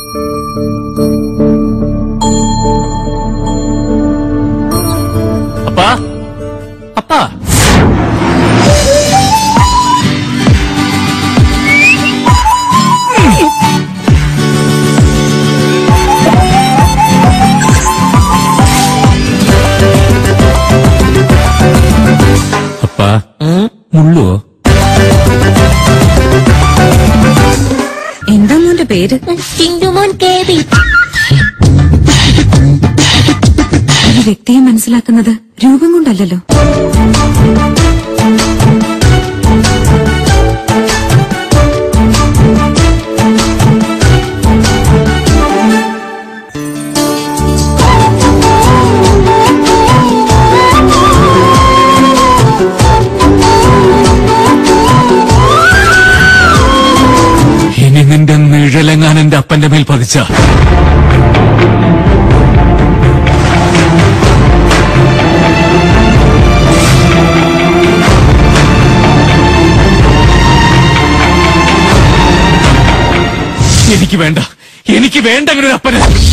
അപ്പാ അപ്പാ അപ്പാ മുള്ളുവോ എന്താ മോന്റെ പേര് ചിന്തുമോൻ കേവി ഒരു വ്യക്തിയെ മനസ്സിലാക്കുന്നത് രൂപം കൊണ്ടല്ലല്ലോ ഇനി നിന്റെ നിഴലെങ്ങാൻ എന്റെ അപ്പന്റെ മേൽ പതിച്ച എനിക്ക് വേണ്ട എനിക്ക് വേണ്ട അങ്ങനെ ഒരു അപ്പന്